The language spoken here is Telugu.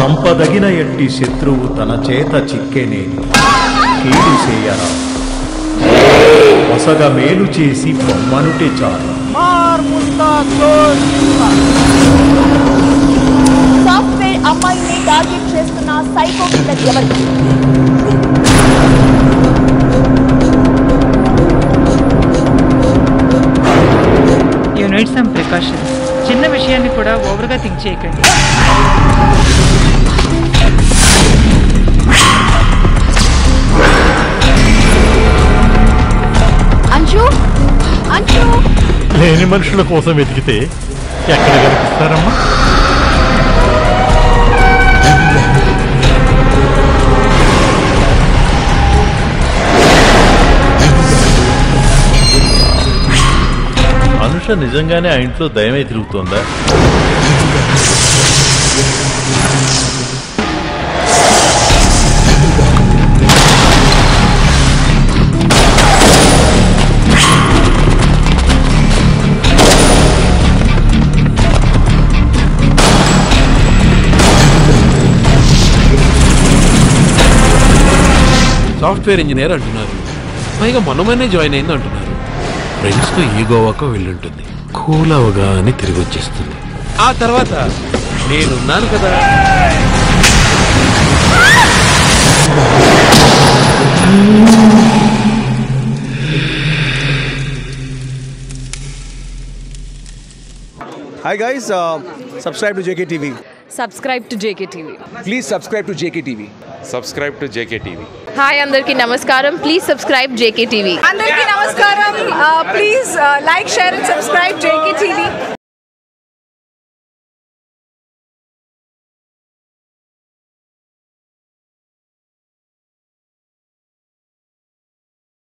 చంపదగిన ఎట్టి శత్రువు తన చేత చిక్కెనేని కీడు చేయరా వసగ మేలు చేసి బొమ్మనుటే చాలు సాఫ్ట్వేర్ అమ్మాయిని టార్గెట్ చేస్తున్న సైకో కిల్లర్ ఎవరు యూ నీడ్ సమ్ ప్రికాషన్స్ చిన్న విషయాన్ని కూడా ఓవర్గా థింక్ చేయకండి అంశు అంశు లేని మనుషుల కోసం వెతికితే ఎక్కడ కనిపిస్తారమ్మా అనుష నిజంగానే ఆ ఇంట్లో దయమై తిరుగుతోందా సాఫ్ట్వేర్ ఇంజనీర్ అంటున్నారు పైగా మొన్నమనే జాయిన్ అయింది అంటున్నారు ఫ్రెండ్స్తో ఈ గోవాకో వెళ్ళుంటుంది కూల్ అవగానే తిరిగి వచ్చేస్తుంది ఆ తర్వాత నేనున్నాను కదా Hi guys, uh, subscribe to JKTV. Subscribe to JK TV Please subscribe to JKTV. Subscribe to JK TV hi అందరికీ నమస్కారం ప్లీజ్ సబ్స్క్రైబ్ జేకే టీవీ అందరికీ నమస్కారం please like share and subscribe JK TV